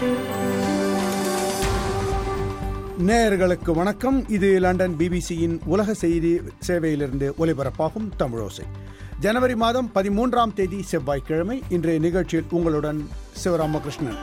நேயர்களுக்கு வணக்கம் இது லண்டன் பிபிசியின் உலக செய்தி சேவையிலிருந்து ஒலிபரப்பாகும் தமிழோசை ஜனவரி மாதம் பதிமூன்றாம் தேதி செவ்வாய்க்கிழமை இன்றைய நிகழ்ச்சியில் உங்களுடன் சிவராமகிருஷ்ணன்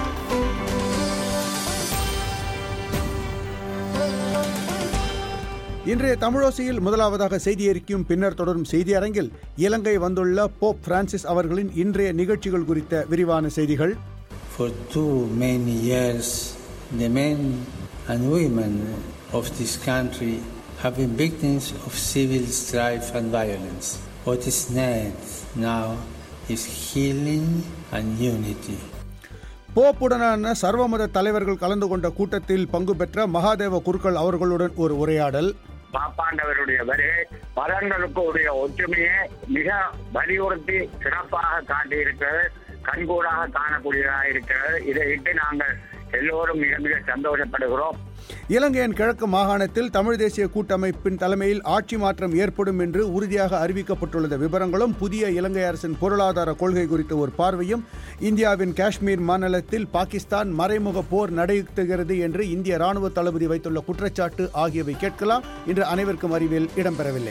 இன்றைய தமிழோசையில் முதலாவதாக செய்தி அறிக்கையும் பின்னர் தொடரும் செய்தி அரங்கில் இலங்கை வந்துள்ள போப் பிரான்சிஸ் அவர்களின் இன்றைய நிகழ்ச்சிகள் குறித்த விரிவான செய்திகள் For too many years, the men and women of this country have been victims of civil strife and violence. What is needed now is healing and unity. போப்புடனான சர்வமத தலைவர்கள் கலந்து கொண்ட கூட்டத்தில் பங்கு பெற்ற மகாதேவ குருக்கள் அவர்களுடன் ஒரு உரையாடல் பாப்பாண்டவருடைய வருகை மதங்களுக்கு உடைய ஒற்றுமையை மிக வலியுறுத்தி சிறப்பாக காட்டியிருக்கிறது கண்கூடாக காணக்கூடியதாக இருக்கிறது இதை இட்டு நாங்கள் எல்லோரும் மிக மிக சந்தோஷப்படுகிறோம் இலங்கையின் கிழக்கு மாகாணத்தில் தமிழ் தேசிய கூட்டமைப்பின் தலைமையில் ஆட்சி மாற்றம் ஏற்படும் என்று உறுதியாக அறிவிக்கப்பட்டுள்ள விவரங்களும் புதிய இலங்கை அரசின் பொருளாதார கொள்கை குறித்த ஒரு பார்வையும் இந்தியாவின் காஷ்மீர் மாநிலத்தில் பாகிஸ்தான் மறைமுக போர் நடத்துகிறது என்று இந்திய ராணுவ தளபதி வைத்துள்ள குற்றச்சாட்டு ஆகியவை கேட்கலாம் இன்று அனைவருக்கும் அறிவில் இடம்பெறவில்லை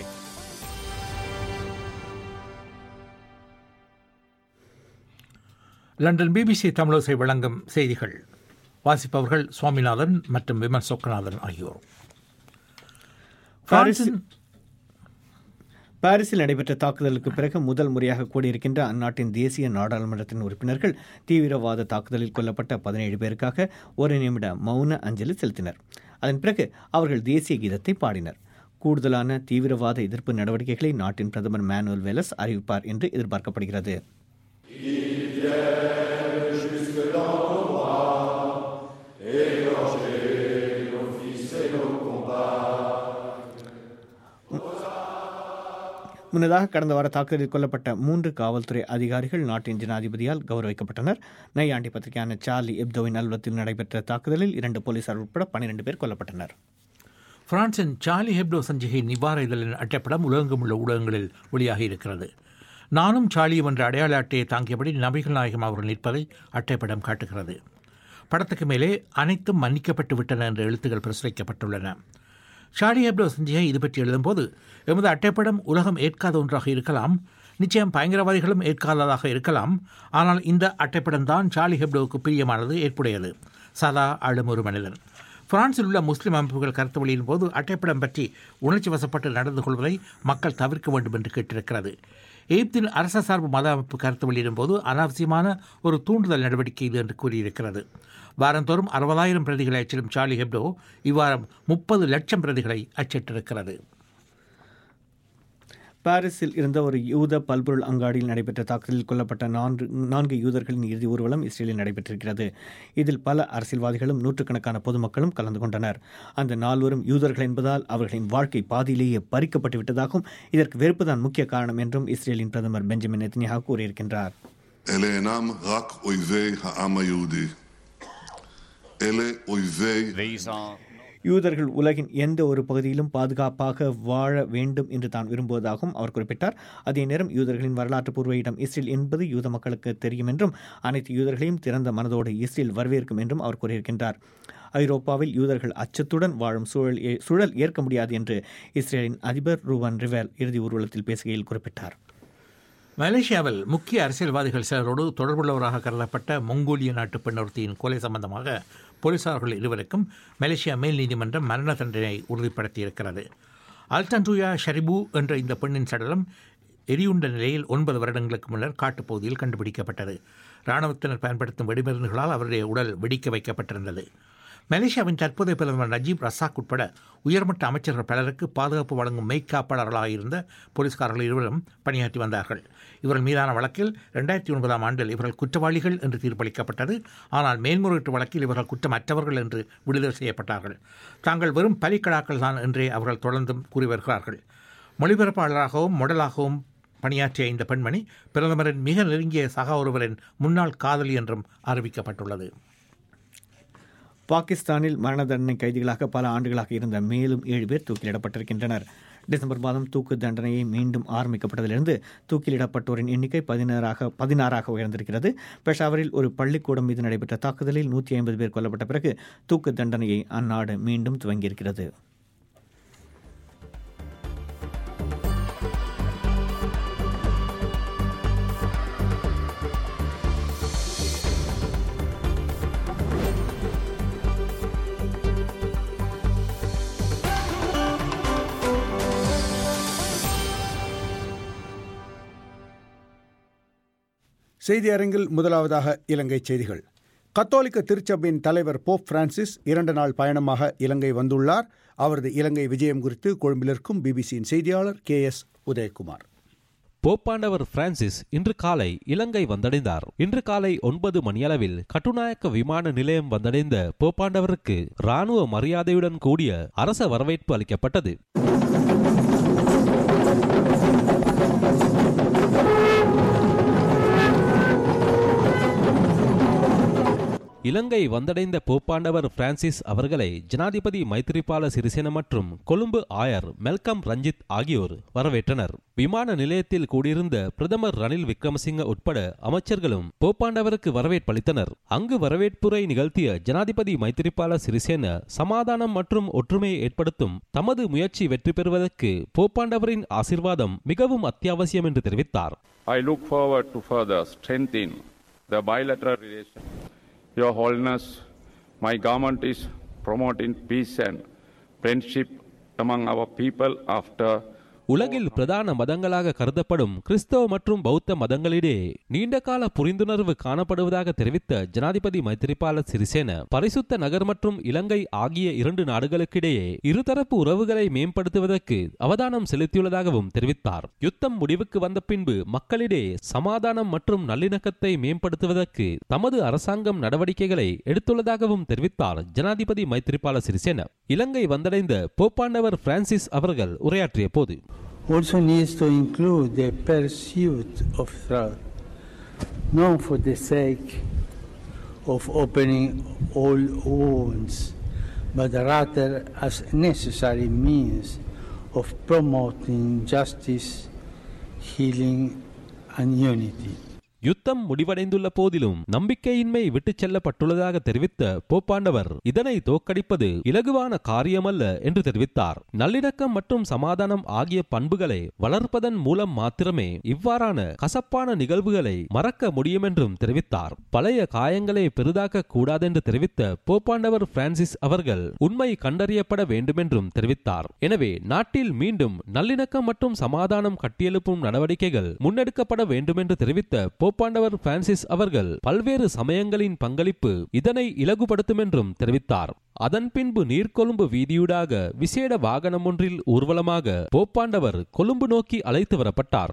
லண்டன் பிபிசி தமிழோசை வழங்கும் செய்திகள் வாசிப்பவர்கள் சுவாமிநாதன் மற்றும் விமல் சொக்கநாதன் ஆகியோர் பாரிஸில் பாரிஸில் நடைபெற்ற தாக்குதலுக்கு பிறகு முதல் முறையாக கூடியிருக்கின்ற அந்நாட்டின் தேசிய நாடாளுமன்றத்தின் உறுப்பினர்கள் தீவிரவாத தாக்குதலில் கொல்லப்பட்ட பதினேழு பேருக்காக ஒரு நிமிட மௌன அஞ்சலி செலுத்தினர் அதன் பிறகு அவர்கள் தேசிய கீதத்தை பாடினர் கூடுதலான தீவிரவாத எதிர்ப்பு நடவடிக்கைகளை நாட்டின் பிரதமர் மேனுவல் வெலஸ் அறிவிப்பார் என்று எதிர்பார்க்கப்படுகிறது முன்னதாக கடந்த வார தாக்குதலில் கொல்லப்பட்ட மூன்று காவல்துறை அதிகாரிகள் நாட்டின் ஜனாதிபதியால் கௌரவிக்கப்பட்டனர் நையாண்டி பத்திரிகையான சார்லி எப்தோவின் அலுவலகத்தில் நடைபெற்ற தாக்குதலில் இரண்டு போலீசார் உட்பட பன்னிரண்டு பேர் கொல்லப்பட்டனர் பிரான்சின் சார்லி ஹெப்டோ சஞ்சிகை நிவார இதழின் அட்டைப்படம் உலகெங்கும் உள்ள ஊடகங்களில் வெளியாகி இருக்கிறது நானும் சார்லியும் என்ற அடையாள அட்டையை தாங்கியபடி நபிகள் நாயகம் அவர்கள் நிற்பதை அட்டைப்படம் காட்டுகிறது படத்துக்கு மேலே அனைத்தும் மன்னிக்கப்பட்டு விட்டன என்ற எழுத்துக்கள் பிரசுரிக்கப்பட்டுள்ளன ஷாடி ஹெப்டோ சஞ்சிகை இது பற்றி எழுதும்போது எமது அட்டைப்படம் உலகம் ஏற்காத ஒன்றாக இருக்கலாம் நிச்சயம் பயங்கரவாதிகளும் ஏற்காததாக இருக்கலாம் ஆனால் இந்த அட்டைப்படம் தான் சார்லி ஹெப்டோவுக்கு பிரியமானது ஏற்புடையது சதா ஆளும் ஒரு மனிதன் பிரான்சில் உள்ள முஸ்லிம் அமைப்புகள் கருத்து வெளியின் போது அட்டைப்படம் பற்றி உணர்ச்சி வசப்பட்டு நடந்து கொள்வதை மக்கள் தவிர்க்க வேண்டும் என்று கேட்டிருக்கிறது எகிப்தின் அரச சார்பு மத அமைப்பு கருத்து வெளியிடும் போது அனாவசியமான ஒரு தூண்டுதல் நடவடிக்கை இது என்று கூறியிருக்கிறது வாரந்தோறும் அறுபதாயிரம் பிரதிகளை அச்சிடும் சார்லி ஹெப்டோ இவ்வாரம் முப்பது லட்சம் பிரதிகளை அச்சிட்டிருக்கிறது பாரிஸில் இருந்த ஒரு யூத பல்பொருள் அங்காடியில் நடைபெற்ற தாக்குதலில் கொல்லப்பட்ட நான்கு நான்கு யூதர்களின் இறுதி ஊர்வலம் இஸ்ரேலில் நடைபெற்றிருக்கிறது இதில் பல அரசியல்வாதிகளும் நூற்றுக்கணக்கான பொதுமக்களும் கலந்து கொண்டனர் அந்த நால்வரும் யூதர்கள் என்பதால் அவர்களின் வாழ்க்கை பாதியிலேயே பறிக்கப்பட்டு விட்டதாகவும் இதற்கு வெறுப்புதான் முக்கிய காரணம் என்றும் இஸ்ரேலின் பிரதமர் பெஞ்சமின் நெத்தனியாக கூறியிருக்கின்றார் אלה אינם רק אויבי העם היהודי. אלה אויבי யூதர்கள் உலகின் எந்த ஒரு பகுதியிலும் பாதுகாப்பாக வாழ வேண்டும் என்று தான் விரும்புவதாகவும் அவர் குறிப்பிட்டார் அதே நேரம் யூதர்களின் வரலாற்று பூர்வ இடம் இஸ்ரேல் என்பது யூத மக்களுக்கு தெரியும் என்றும் அனைத்து யூதர்களையும் திறந்த மனதோடு இஸ்ரேல் வரவேற்கும் என்றும் அவர் கூறியிருக்கின்றார் ஐரோப்பாவில் யூதர்கள் அச்சத்துடன் வாழும் சூழல் ஏ- சூழல் ஏற்க முடியாது என்று இஸ்ரேலின் அதிபர் ரூவன் ரிவேல் இறுதி ஊர்வலத்தில் பேசுகையில் குறிப்பிட்டார் மலேசியாவில் முக்கிய அரசியல்வாதிகள் சிலரோடு தொடர்புள்ளவராக கருதப்பட்ட மொங்கோலிய நாட்டு பெண் ஒருத்தியின் கொலை சம்பந்தமாக போலீசார்கள் இருவருக்கும் மலேசியா மேல் நீதிமன்றம் மரண தண்டனை உறுதிப்படுத்தியிருக்கிறது அல்டன்டுயா ஷரிபு என்ற இந்த பெண்ணின் சடலம் எரியுண்ட நிலையில் ஒன்பது வருடங்களுக்கு முன்னர் காட்டுப்பகுதியில் கண்டுபிடிக்கப்பட்டது இராணுவத்தினர் பயன்படுத்தும் வெடிமருந்துகளால் அவருடைய உடல் வெடிக்க வைக்கப்பட்டிருந்தது மலேசியாவின் தற்போதைய பிரதமர் நஜீப் ரசாக் உட்பட உயர்மட்ட அமைச்சர்கள் பலருக்கு பாதுகாப்பு வழங்கும் மெய்க்காப்பாளர்களாக இருந்த போலீஸ்காரர்கள் இருவரும் பணியாற்றி வந்தார்கள் இவர்கள் மீதான வழக்கில் ரெண்டாயிரத்தி ஒன்பதாம் ஆண்டில் இவர்கள் குற்றவாளிகள் என்று தீர்ப்பளிக்கப்பட்டது ஆனால் மேல்முறையீட்டு வழக்கில் இவர்கள் குற்றமற்றவர்கள் என்று விடுதலை செய்யப்பட்டார்கள் தாங்கள் வெறும் பலிக்கடாக்கள் தான் என்றே அவர்கள் தொடர்ந்தும் கூறி வருகிறார்கள் மொழிபெயர்ப்பாளராகவும் மொடலாகவும் பணியாற்றிய இந்த பெண்மணி பிரதமரின் மிக நெருங்கிய சகா ஒருவரின் முன்னாள் காதலி என்றும் அறிவிக்கப்பட்டுள்ளது பாகிஸ்தானில் மரண தண்டனை கைதிகளாக பல ஆண்டுகளாக இருந்த மேலும் ஏழு பேர் தூக்கிலிடப்பட்டிருக்கின்றனர் டிசம்பர் மாதம் தூக்கு தண்டனையை மீண்டும் ஆரம்பிக்கப்பட்டதிலிருந்து தூக்கிலிடப்பட்டோரின் எண்ணிக்கை பதினாறாக பதினாறாக உயர்ந்திருக்கிறது பெஷாவரில் ஒரு பள்ளிக்கூடம் மீது நடைபெற்ற தாக்குதலில் நூற்றி ஐம்பது பேர் கொல்லப்பட்ட பிறகு தூக்கு தண்டனையை அந்நாடு மீண்டும் துவங்கியிருக்கிறது செய்தி அரங்கில் முதலாவதாக இலங்கை செய்திகள் கத்தோலிக்க திருச்சபையின் தலைவர் போப் பிரான்சிஸ் இரண்டு நாள் பயணமாக இலங்கை வந்துள்ளார் அவரது இலங்கை விஜயம் குறித்து கொழும்பிலிருக்கும் பிபிசியின் செய்தியாளர் கே எஸ் உதயகுமார் போப்பாண்டவர் பிரான்சிஸ் இன்று காலை இலங்கை வந்தடைந்தார் இன்று காலை ஒன்பது மணியளவில் கட்டுநாயக்க விமான நிலையம் வந்தடைந்த போப்பாண்டவருக்கு ராணுவ மரியாதையுடன் கூடிய அரச வரவேற்பு அளிக்கப்பட்டது இலங்கை வந்தடைந்த போப்பாண்டவர் பிரான்சிஸ் அவர்களை ஜனாதிபதி மைத்திரிபால சிறிசேன மற்றும் கொழும்பு ஆயர் மெல்கம் ரஞ்சித் ஆகியோர் வரவேற்றனர் விமான நிலையத்தில் கூடியிருந்த பிரதமர் ரணில் விக்ரமசிங்க உட்பட அமைச்சர்களும் போப்பாண்டவருக்கு வரவேற்பளித்தனர் அங்கு வரவேற்புரை நிகழ்த்திய ஜனாதிபதி மைத்திரிபால சிறிசேன சமாதானம் மற்றும் ஒற்றுமையை ஏற்படுத்தும் தமது முயற்சி வெற்றி பெறுவதற்கு போப்பாண்டவரின் ஆசிர்வாதம் மிகவும் அத்தியாவசியம் என்று தெரிவித்தார் I look forward to further strengthening the bilateral relations. Your Holiness, my government is promoting peace and friendship among our people after உலகில் பிரதான மதங்களாக கருதப்படும் கிறிஸ்தவ மற்றும் பௌத்த மதங்களிடையே நீண்டகால புரிந்துணர்வு காணப்படுவதாக தெரிவித்த ஜனாதிபதி மைத்திரிபால சிறிசேன பரிசுத்த நகர் மற்றும் இலங்கை ஆகிய இரண்டு நாடுகளுக்கிடையே இருதரப்பு உறவுகளை மேம்படுத்துவதற்கு அவதானம் செலுத்தியுள்ளதாகவும் தெரிவித்தார் யுத்தம் முடிவுக்கு வந்த பின்பு மக்களிடையே சமாதானம் மற்றும் நல்லிணக்கத்தை மேம்படுத்துவதற்கு தமது அரசாங்கம் நடவடிக்கைகளை எடுத்துள்ளதாகவும் தெரிவித்தார் ஜனாதிபதி மைத்திரிபால சிறிசேன இலங்கை வந்தடைந்த போப்பாண்டவர் பிரான்சிஸ் அவர்கள் உரையாற்றிய போது also needs to include the pursuit of truth, not for the sake of opening all wounds, but rather as necessary means of promoting justice, healing, and unity. யுத்தம் முடிவடைந்துள்ள போதிலும் நம்பிக்கையின்மை விட்டுச் செல்லப்பட்டுள்ளதாக தெரிவித்த போப்பாண்டவர் இதனை தோற்கடிப்பது இலகுவான காரியமல்ல என்று தெரிவித்தார் நல்லிணக்கம் மற்றும் சமாதானம் ஆகிய பண்புகளை வளர்ப்பதன் மூலம் மாத்திரமே இவ்வாறான கசப்பான நிகழ்வுகளை மறக்க முடியும் என்றும் தெரிவித்தார் பழைய காயங்களை பெரிதாக்க கூடாதென்று தெரிவித்த போப்பாண்டவர் பிரான்சிஸ் அவர்கள் உண்மை கண்டறியப்பட வேண்டுமென்றும் தெரிவித்தார் எனவே நாட்டில் மீண்டும் நல்லிணக்கம் மற்றும் சமாதானம் கட்டியெழுப்பும் நடவடிக்கைகள் முன்னெடுக்கப்பட வேண்டுமென்று தெரிவித்த போப்பாண்டவர் பிரான்சிஸ் அவர்கள் பல்வேறு சமயங்களின் பங்களிப்பு இதனை இலகுபடுத்தும் என்றும் தெரிவித்தார் அதன் பின்பு நீர்கொழும்பு வீதியூடாக விசேட வாகனம் ஒன்றில் ஊர்வலமாக போப்பாண்டவர் கொழும்பு நோக்கி அழைத்து வரப்பட்டார்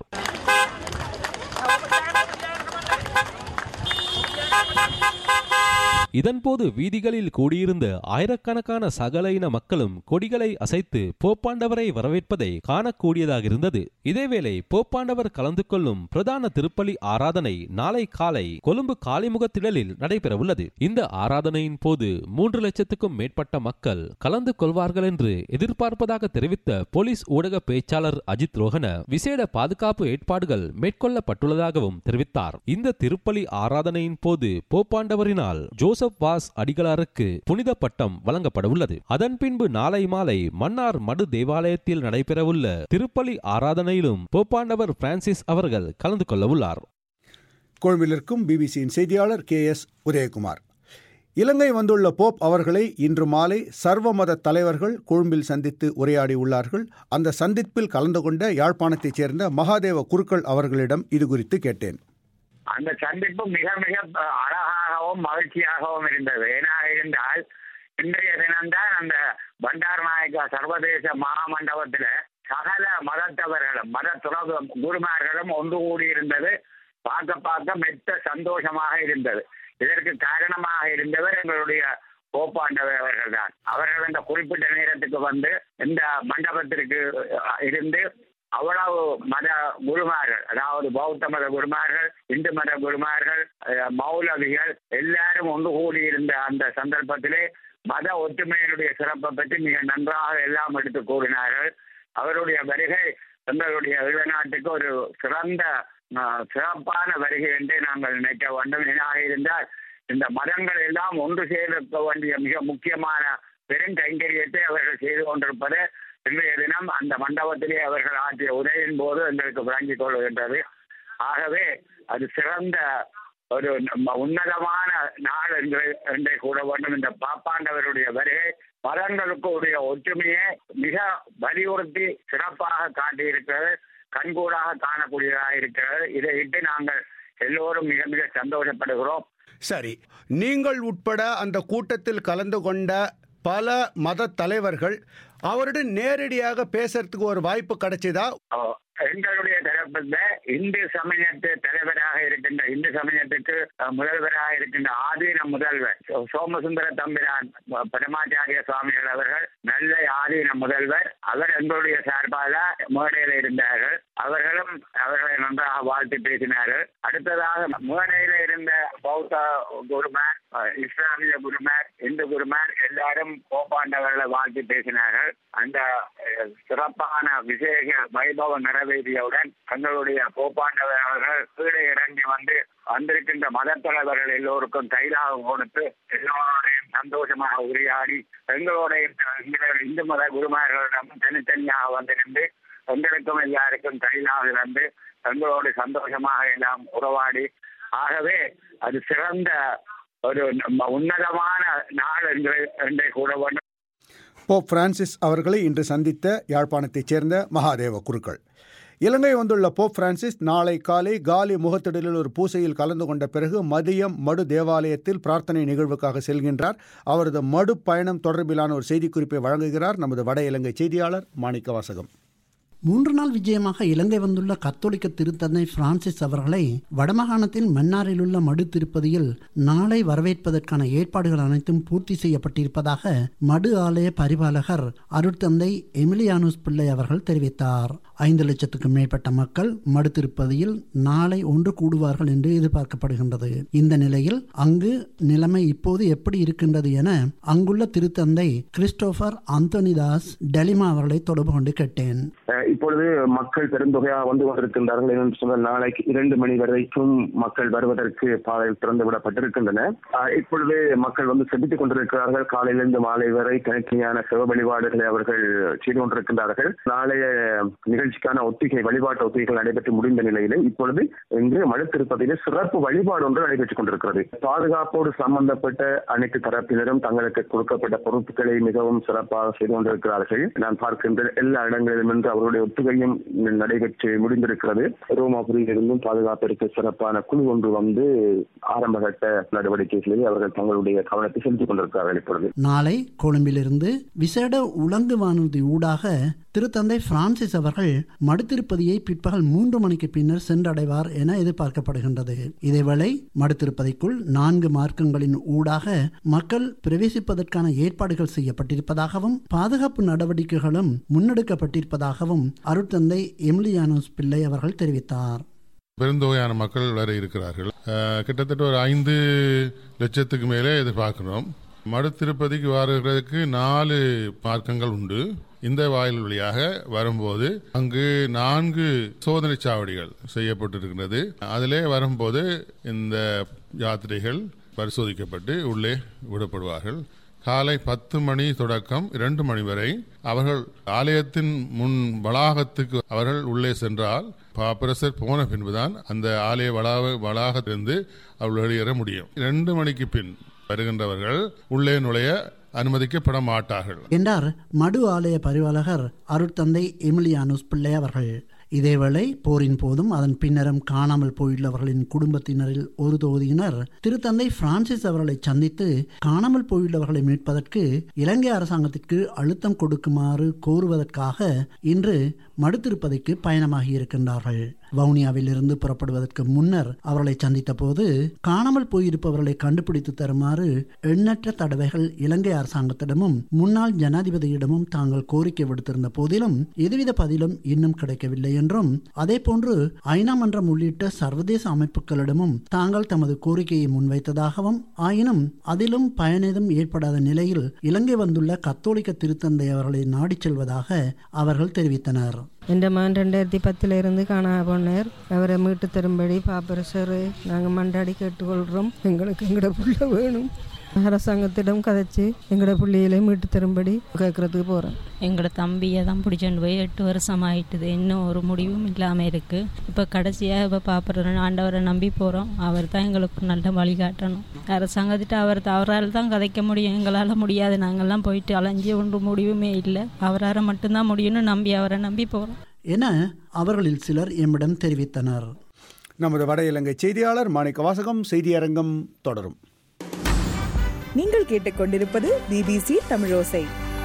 இதன்போது வீதிகளில் கூடியிருந்த ஆயிரக்கணக்கான சகல இன மக்களும் கொடிகளை அசைத்து போப்பாண்டவரை வரவேற்பதை காணக்கூடியதாக இருந்தது இதேவேளை போப்பாண்டவர் கலந்து கொள்ளும் பிரதான திருப்பலி ஆராதனை நாளை காலை கொழும்பு காளிமுகத்திடலில் நடைபெறவுள்ளது இந்த ஆராதனையின் போது மூன்று லட்சத்துக்கும் மேற்பட்ட மக்கள் கலந்து கொள்வார்கள் என்று எதிர்பார்ப்பதாக தெரிவித்த போலீஸ் ஊடக பேச்சாளர் அஜித் ரோஹன விசேட பாதுகாப்பு ஏற்பாடுகள் மேற்கொள்ளப்பட்டுள்ளதாகவும் தெரிவித்தார் இந்த திருப்பலி ஆராதனையின் போது போப்பாண்டவரினால் ஜோசப் வாஸ் அடிகளாருக்கு புனித பட்டம் வழங்கப்பட உள்ளது அதன் பின்பு நாளை மாலை மன்னார் மடு தேவாலயத்தில் நடைபெறவுள்ள திருப்பலி ஆராதனையிலும் போப்பாண்டவர் பிரான்சிஸ் அவர்கள் கலந்து கொள்ள உள்ளார் கொழும்பிலிருக்கும் பிபிசியின் செய்தியாளர் கே எஸ் உதயகுமார் இலங்கை வந்துள்ள போப் அவர்களை இன்று மாலை சர்வமத தலைவர்கள் கொழும்பில் சந்தித்து உரையாடியுள்ளார்கள் அந்த சந்திப்பில் கலந்து கொண்ட யாழ்ப்பாணத்தைச் சேர்ந்த மகாதேவ குருக்கள் அவர்களிடம் இது குறித்து கேட்டேன் அந்த சந்திப்பு மிக மிக அஹ், அழகாகவும் மகிழ்ச்சியாகவும் இருந்தது ஏன்னா இருந்தால் இன்றைய தினம்தான் அந்த பண்டார் நாயக்கா சர்வதேச மகாமண்டபத்துல சகல மதத்தவர்களும் மத துறவு குருமார்களும் ஒன்று கூடியிருந்தது பார்க்க பார்க்க மெத்த சந்தோஷமாக இருந்தது இதற்கு காரணமாக இருந்தவர் எங்களுடைய கோப்பாண்டவர் அவர்கள் தான் அவர்கள் அந்த குறிப்பிட்ட நேரத்துக்கு வந்து இந்த மண்டபத்திற்கு அஹ், இருந்து அவ்வளவு மத குருமார்கள் அதாவது பௌத்த மத குருமார்கள் இந்து மத குருமார்கள் அஹ், மௌலவிகள் எல்லாரும் ஒன்று கூடியிருந்த அந்த சந்தர்ப்பத்திலே மத ஒற்றுமையினுடைய சிறப்பை பற்றி மிக நன்றாக எல்லாம் எடுத்து கூறினார்கள் அவருடைய வருகை எங்களுடைய ஈழநாட்டுக்கு ஒரு சிறந்த ஆஹ், சிறப்பான வருகை என்று நாங்கள் நினைக்க வேண்டும் எனாக இருந்தால் இந்த மதங்கள் எல்லாம் ஒன்று சேர்க்க வேண்டிய மிக முக்கியமான பெருங்கைங்கரியத்தை அவர்கள் செய்து கொண்டிருப்பது இன்றைய தினம் அந்த மண்டபத்திலே அவர்கள் ஆற்றிய உரையின் போது எங்களுக்கு விளங்கிக் கொள்கின்றது ஆகவே அது சிறந்த ஒரு நம்ம உன்னதமான நாள் என்று என்றே கூட வேண்டும் இந்த பாப்பாண்டவருடைய வருகை மதங்களுக்கு உடைய ஒற்றுமையை மிக வலியுறுத்தி சிறப்பாக காட்டியிருக்கிறது கண்கூடாக காணக்கூடியதாக இருக்கிறது இதை இட்டு நாங்கள் எல்லோரும் மிக மிக சந்தோஷப்படுகிறோம் சரி நீங்கள் உட்பட அந்த கூட்டத்தில் கலந்து கொண்ட பல மத தலைவர்கள் அவருடன் நேரடியாக பேசுறதுக்கு ஒரு வாய்ப்பு கிடைச்சதா அஹ், எங்களுடைய தரப்பில் இந்து சமயத்து தலைவராக இருக்கின்ற இந்து சமயத்துக்கு அஹ், முதல்வராக இருக்கின்ற ஆதீன முதல்வர் சோ- சோமசுந்தர தம்பிரான் அஹ், பரமாச்சாரிய சுவாமிகள் அவர்கள் நல்ல ஆதீன முதல்வர் அவர் எங்களுடைய சார்பாக மேடையில் இருந்தார்கள் அவர்களும் அவர்களை நன்றாக வாழ்த்து பேசினார்கள் அடுத்ததாக மேடையில் இருந்த பௌத்த குருமார் அஹ், இஸ்லாமிய குருமார் இந்து குருமார் எல்லாரும் போப்பாண்டவர்களை வாழ்த்து பேசினார்கள் அந்த அஹ், சிறப்பான விசேஷ வைபவம் நிறைவேறியவுடன் தங்களுடைய போப்பாண்டவர் அவர்கள் கீழே இறங்கி வந்து வந்திருக்கின்ற மத தலைவர்கள் எல்லோருக்கும் கைலாக கொடுத்து எல்லோருடையும் சந்தோஷமாக உரையாடி எங்களுடைய எங்களுடைய இந்து மத குருமார்களிடம் தனித்தனியாக வந்திருந்து எங்களுக்கும் எல்லாருக்கும் கைலாக இருந்து எங்களோடு சந்தோஷமாக எல்லாம் உறவாடி ஆகவே அது சிறந்த ஒரு நம்ம உன்னதமான நாள் என்று என்றே கூட வேண்டும் போப் பிரான்சிஸ் அவர்களை இன்று சந்தித்த யாழ்ப்பாணத்தைச் சேர்ந்த மகாதேவ குருக்கள் இலங்கை வந்துள்ள போப் பிரான்சிஸ் நாளை காலை காலி முகத்திடலில் ஒரு பூசையில் கலந்து கொண்ட பிறகு மதியம் மடு தேவாலயத்தில் பிரார்த்தனை நிகழ்வுக்காக செல்கின்றார் அவரது மடு பயணம் தொடர்பிலான ஒரு செய்திக்குறிப்பை வழங்குகிறார் நமது வட இலங்கை செய்தியாளர் மாணிக்க வாசகம் மூன்று நாள் விஜயமாக இலங்கை வந்துள்ள கத்தோலிக்க திருத்தந்தை பிரான்சிஸ் அவர்களை வடமாகாணத்தில் மன்னாரில் உள்ள மடு திருப்பதியில் நாளை வரவேற்பதற்கான ஏற்பாடுகள் அனைத்தும் பூர்த்தி செய்யப்பட்டிருப்பதாக மடு ஆலய பரிபாலகர் அருட்தந்தை எமிலியானுஸ் பிள்ளை அவர்கள் தெரிவித்தார் ஐந்து லட்சத்துக்கும் மேற்பட்ட மக்கள் மடு திருப்பதியில் நாளை ஒன்று கூடுவார்கள் என்று எதிர்பார்க்கப்படுகின்றது இந்த நிலையில் அங்கு நிலைமை இப்போது எப்படி இருக்கின்றது என அங்குள்ள திருத்தந்தை கிறிஸ்டோபர் அந்தோனிதாஸ் டெலிமா அவர்களை தொடர்பு கொண்டு கேட்டேன் அஹ் இப்பொழுது மக்கள் பெருந்தொகையாக வந்து கொண்டிருக்கின்றார்கள் என்று சொன்னால் நாளைக்கு இரண்டு மணி வரைக்கும் மக்கள் வருவதற்கு பாதை திறந்து விடப்பட்டிருக்கின்றன அஹ் இப்பொழுது மக்கள் வந்து செபித்துக் கொண்டிருக்கிறார்கள் காலையிலிருந்து மாலை வரை தனித்தனியான சிவ வழிபாடுகளை அவர்கள் செய்து கொண்டிருக்கின்றார்கள் நாளைய நிகழ்ச்சிக்கான ஒத்திகை வழிபாட்டு ஒத்திகைகள் நடைபெற்று முடிந்த நிலையிலே இப்பொழுது இங்கு மழை திருப்பதியிலே சிறப்பு வழிபாடு ஒன்று நடைபெற்றுக் கொண்டிருக்கிறது பாதுகாப்போடு சம்பந்தப்பட்ட அனைத்து தரப்பினரும் தங்களுக்கு கொடுக்கப்பட்ட பொறுப்புகளை மிகவும் சிறப்பாக செய்து கொண்டிருக்கிறார்கள் நான் பார்க்கின்ற எல்லா இடங்களிலும் இன்று அவருடைய ஒத்துகையும் நடைபெற்று முடிந்திருக்கிறது ரோமாபுரியிலிருந்தும் பாதுகாப்பிற்கு சிறப்பான குழு ஒன்று வந்து ஆரம்பகட்ட நடவடிக்கைகளில் அவர்கள் தங்களுடைய கவனத்தை செலுத்திக் கொண்டிருக்கிறார்கள் இப்பொழுது நாளை கொழும்பிலிருந்து விசேட உலங்கு வானூர்தி ஊடாக திருத்தந்தை பிரான்சிஸ் அவர்கள் மடுத்திருப்பதியை பிற்பகல் மூன்று மணிக்கு பின்னர் சென்றடைவார் என எதிர்பார்க்கப்படுகின்றது இதேவேளை மடுத்திருப்பதிக்குள் நான்கு மார்க்கங்களின் ஊடாக மக்கள் பிரவேசிப்பதற்கான ஏற்பாடுகள் செய்யப்பட்டிருப்பதாகவும் பாதுகாப்பு நடவடிக்கைகளும் முன்னெடுக்கப்பட்டிருப்பதாகவும் அருட்தந்தை எமிலியானோஸ் பிள்ளை அவர்கள் தெரிவித்தார் பெருந்தொகையான மக்கள் வர இருக்கிறார்கள் அஹ், கிட்டத்தட்ட ஒரு ஐந்து லட்சத்துக்கு மேலே எதிர்பார்க்கிறோம் மடு திருப்பதிக்கு வருகிறதுக்கு நாலு மார்க்கங்கள் உண்டு இந்த வாயில் வழியாக வரும்போது அங்கு நான்கு சோதனை சாவடிகள் செய்யப்பட்டிருக்கிறது அதிலே வரும்போது இந்த யாத்திரைகள் பரிசோதிக்கப்பட்டு உள்ளே விடப்படுவார்கள் காலை பத்து மணி தொடக்கம் இரண்டு மணி வரை அவர்கள் ஆலயத்தின் முன் வளாகத்துக்கு அவர்கள் உள்ளே சென்றால் பாப்பரசர் போன பின்புதான் அந்த ஆலய வளாக வளாகத்திலிருந்து அவர்கள் வெளியேற முடியும் இரண்டு மணிக்கு பின் வருகின்றவர்கள் உள்ளே நுழைய அனுமதிக்கப்பட மாட்டார்கள் என்றார் மடு ஆலய பரிவாளகர் அருட்தந்தை எமிலியானுஸ் பிள்ளை அவர்கள் இதேவேளை போரின் போதும் அதன் பின்னரும் காணாமல் போயுள்ளவர்களின் குடும்பத்தினரில் ஒரு தொகுதியினர் திருத்தந்தை பிரான்சிஸ் அவர்களை சந்தித்து காணாமல் போயுள்ளவர்களை மீட்பதற்கு இலங்கை அரசாங்கத்திற்கு அழுத்தம் கொடுக்குமாறு கோருவதற்காக இன்று மடுத்திருப்பதைக்கு பயணமாகி இருக்கின்றார்கள் வவுனியாவிலிருந்து புறப்படுவதற்கு முன்னர் அவர்களை சந்தித்த போது காணாமல் போயிருப்பவர்களை கண்டுபிடித்து தருமாறு எண்ணற்ற தடவைகள் இலங்கை அரசாங்கத்திடமும் முன்னாள் ஜனாதிபதியிடமும் தாங்கள் கோரிக்கை விடுத்திருந்த போதிலும் எதுவித பதிலும் இன்னும் கிடைக்கவில்லை என்றும் அதேபோன்று ஐநா மன்றம் உள்ளிட்ட சர்வதேச அமைப்புகளிடமும் தாங்கள் தமது கோரிக்கையை முன்வைத்ததாகவும் ஆயினும் அதிலும் பயனேதும் ஏற்படாத நிலையில் இலங்கை வந்துள்ள கத்தோலிக்க திருத்தந்தை அவர்களை நாடிச் செல்வதாக அவர்கள் தெரிவித்தனர் എൻ്റെ മകൻ രണ്ടായിരത്തി പത്തിലിരുന്ന് കാണാൻ പോണേർ അവരെ மீட்டு தரும்படி பாப்பரசர் நாங்கள் மண்டாடி கேட்டுக்கொள்கிறோம் எங்களுக்கு எங்களோட புள்ள வேணும் அரசாங்கத்திடம் கதைச்சு எங்களோட பிள்ளைகளை மீட்டு தரும்படி கேட்கறதுக்கு போகிறேன் எங்களோட தம்பியை தான் பிடிச்சோண்டு போய் எட்டு வருஷம் ஆயிட்டுது இன்னும் ஒரு முடிவும் இல்லாமல் இருக்குது இப்போ கடைசியாக இப்போ பாப்பற ஆண்டவரை நம்பி போகிறோம் அவர் தான் எங்களுக்கு நல்ல வழிகாட்டணும் அரசாங்கத்திட்ட அவர் அவரால் தான் கதைக்க முடியும் எங்களால் முடியாது நாங்கள்லாம் போயிட்டு அலைஞ்சி ஒன்று முடிவுமே இல்லை அவரால் மட்டும்தான் முடியும்னு நம்பி அவரை நம்பி போகிறோம் என அவர்களில் சிலர் எம்மிடம் தெரிவித்தனர் நமது வட இலங்கை செய்தியாளர் மாணிக்க வாசகம் செய்தியரங்கம் தொடரும் நீங்கள் கேட்டுக்கொண்டிருப்பது பிபிசி தமிழோசை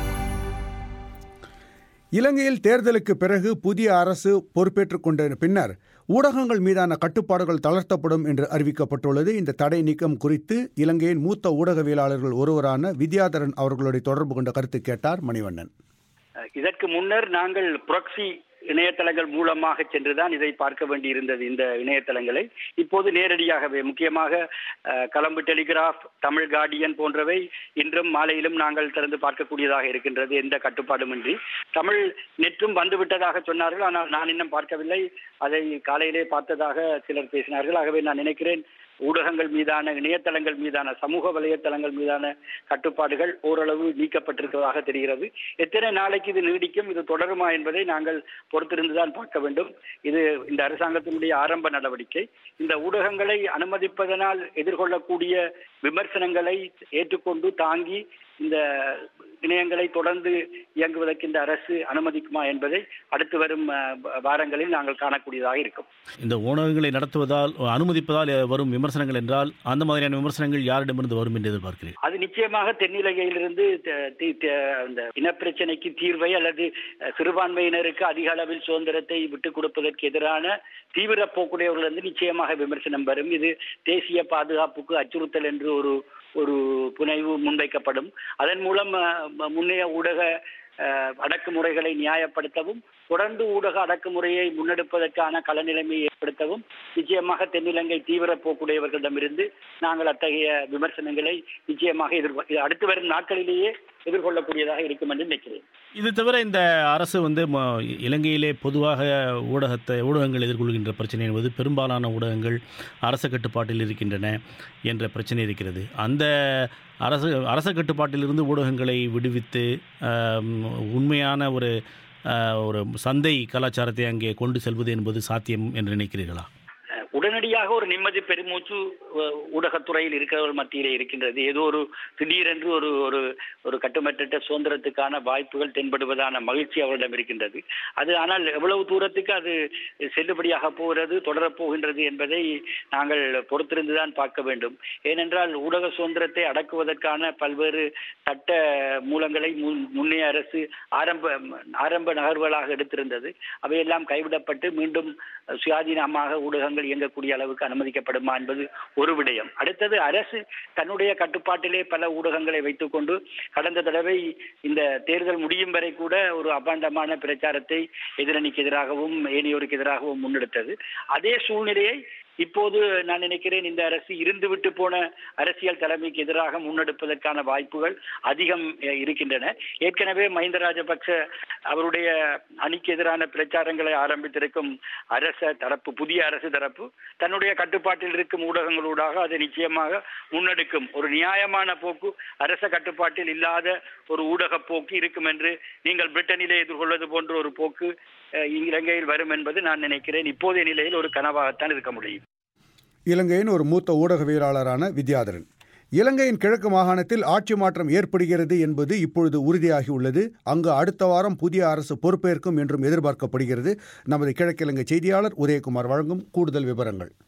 இலங்கையில் தேர்தலுக்கு பிறகு புதிய அரசு பொறுப்பேற்றுக் கொண்ட பின்னர் ஊடகங்கள் மீதான கட்டுப்பாடுகள் தளர்த்தப்படும் என்று அறிவிக்கப்பட்டுள்ளது இந்த தடை நீக்கம் குறித்து இலங்கையின் மூத்த ஊடகவியலாளர்கள் ஒருவரான வித்யாதரன் அவர்களுடைய தொடர்பு கொண்ட கருத்து கேட்டார் மணிவண்ணன் இதற்கு முன்னர் நாங்கள் புரக்சி இணையதளங்கள் மூலமாக சென்றுதான் இதை பார்க்க வேண்டியிருந்தது இந்த இணையதளங்களை இப்போது நேரடியாகவே முக்கியமாக அஹ், கலம்பு டெலிகிராஃப் தமிழ் கார்டியன் போன்றவை இன்றும் மாலையிலும் நாங்கள் திறந்து பார்க்கக்கூடியதாக இருக்கின்றது எந்த கட்டுப்பாடுமின்றி தமிழ் நெற்றும் வந்துவிட்டதாக சொன்னார்கள் ஆனால் நான் இன்னும் பார்க்கவில்லை அதை காலையிலே பார்த்ததாக சிலர் பேசினார்கள் ஆகவே நான் நினைக்கிறேன் ஊடகங்கள் மீதான இணையதளங்கள் மீதான சமூக வலைத்தளங்கள் மீதான கட்டுப்பாடுகள் ஓரளவு நீக்கப்பட்டிருப்பதாக தெரிகிறது எத்தனை நாளைக்கு இது நீடிக்கும் இது தொடருமா என்பதை நாங்கள் பொறுத்திருந்துதான் பார்க்க வேண்டும் இது இந்த அரசாங்கத்தினுடைய ஆரம்ப நடவடிக்கை இந்த ஊடகங்களை அனுமதிப்பதனால் எதிர்கொள்ளக்கூடிய விமர்சனங்களை ஏற்றுக்கொண்டு தாங்கி இந்த இணையங்களை தொடர்ந்து இயங்குவதற்கு இந்த அரசு அனுமதிக்குமா என்பதை அடுத்து வரும் அஹ், வாரங்களில் நாங்கள் காணக்கூடியதாக இருக்கும் இந்த ஊடகங்களை நடத்துவதால் அனுமதிப்பதால் வரும் விமர்சனங்கள் என்றால் அந்த மாதிரியான விமர்சனங்கள் யாரிடமிருந்து வரும் என்று எதிர்பார்க்கிறேன் அது நிச்சயமாக தென்னிலங்கையிலிருந்து த- தி- த- அந்த இனப்பிரச்சனைக்கு தீர்வை அல்லது அஹ், சிறுபான்மையினருக்கு அதிக அளவில் சுதந்திரத்தை விட்டுக் கொடுப்பதற்கு எதிரான தீவிர போக்குடையவர்களிருந்து நிச்சயமாக விமர்சனம் வரும் இது தேசிய பாதுகாப்புக்கு அச்சுறுத்தல் என்று ஒரு ஒரு புனைவு முன்வைக்கப்படும் அதன் மூலம் அஹ், ம- முன்னைய ஊடக அஹ், அடக்குமுறைகளை நியாயப்படுத்தவும் தொடர்ந்து ஊடக அடக்குமுறையை முன்னெடுப்பதற்கான களநிலைமையை ஏற்படுத்தவும் நிச்சயமாக தென்னிலங்கை தீவிர போக்குடையவர்களிடமிருந்து நாங்கள் அத்தகைய விமர்சனங்களை நிச்சயமாக எதிர்கொ அடுத்து வரும் நாட்களிலேயே எதிர்கொள்ளக்கூடியதாக இருக்கும் என்று நினைக்கிறேன் இது தவிர இந்த அரசு வந்து ம- இலங்கையிலே பொதுவாக ஊடகத்தை ஊடகங்கள் எதிர்கொள்கின்ற பிரச்சனை என்பது பெரும்பாலான ஊடகங்கள் அரச கட்டுப்பாட்டில் இருக்கின்றன என்ற பிரச்சனை இருக்கிறது அந்த அரசு அரச கட்டுப்பாட்டிலிருந்து ஊடகங்களை விடுவித்து ஆம், உண்மையான ஒரு ஆ, ஒரு சந்தை கலாச்சாரத்தை அங்கே கொண்டு செல்வது என்பது சாத்தியம் என்று நினைக்கிறீர்களா உடனடியாக ஒரு நிம்மதி பெருமூச்சு அஹ், ஊடகத்துறையில் இருக்கிறவர்கள் மத்தியிலே இருக்கின்றது ஏதோ ஒரு திடீரென்று ஒரு ஒரு ஒரு கட்டுமற்ற சுதந்திரத்துக்கான வாய்ப்புகள் தென்படுவதான மகிழ்ச்சி அவர்களிடம் இருக்கின்றது அது ஆனால் எவ்வளவு தூரத்துக்கு அது செல்லுபடியாக போகிறது தொடரப் போகின்றது என்பதை நாங்கள் பொறுத்திருந்துதான் பார்க்க வேண்டும் ஏனென்றால் ஊடக சுதந்திரத்தை அடக்குவதற்கான பல்வேறு சட்ட மூலங்களை முன் முன்னைய அரசு ஆரம்ப ஆரம்ப நகர்வுகளாக எடுத்திருந்தது அவையெல்லாம் கைவிடப்பட்டு மீண்டும் சுயாதீனமாக ஊடகங்கள் இயங்கக்கூடிய அளவுக்கு அனுமதிக்கப்படுமா என்பது ஒரு விடயம் அடுத்தது அரசு தன்னுடைய கட்டுப்பாட்டிலே பல ஊடகங்களை வைத்துக்கொண்டு கடந்த தடவை இந்த தேர்தல் முடியும் வரை கூட ஒரு அபாண்டமான பிரச்சாரத்தை எதிரணிக்கு எதிராகவும் ஏனையோருக்கு எதிராகவும் முன்னெடுத்தது அதே சூழ்நிலையை இப்போது நான் நினைக்கிறேன் இந்த அரசு இருந்துவிட்டு போன அரசியல் தலைமைக்கு எதிராக முன்னெடுப்பதற்கான வாய்ப்புகள் அதிகம் அஹ், இருக்கின்றன ஏற்கனவே மஹிந்த ராஜபக்ச அவருடைய அணிக்கு எதிரான பிரச்சாரங்களை ஆரம்பித்திருக்கும் அரச தரப்பு புதிய அரசு தரப்பு தன்னுடைய கட்டுப்பாட்டில் இருக்கும் ஊடகங்களூடாக அதை நிச்சயமாக முன்னெடுக்கும் ஒரு நியாயமான போக்கு அரச கட்டுப்பாட்டில் இல்லாத ஒரு ஊடக போக்கு இருக்கும் என்று நீங்கள் பிரிட்டனிலே எதிர்கொள்வது போன்ற ஒரு போக்கு அஹ், இலங்கையில் வரும் என்பது நான் நினைக்கிறேன் இப்போதைய நிலையில் ஒரு கனவாகத்தான் இருக்க முடியும் இலங்கையின் ஒரு மூத்த ஊடகவியலாளரான வித்யாதரன் இலங்கையின் கிழக்கு மாகாணத்தில் ஆட்சி மாற்றம் ஏற்படுகிறது என்பது இப்பொழுது உறுதியாகியுள்ளது அங்கு அடுத்த வாரம் புதிய அரசு பொறுப்பேற்கும் என்றும் எதிர்பார்க்கப்படுகிறது நமது கிழக்கிழங்கை செய்தியாளர் உதயகுமார் வழங்கும் கூடுதல் விவரங்கள்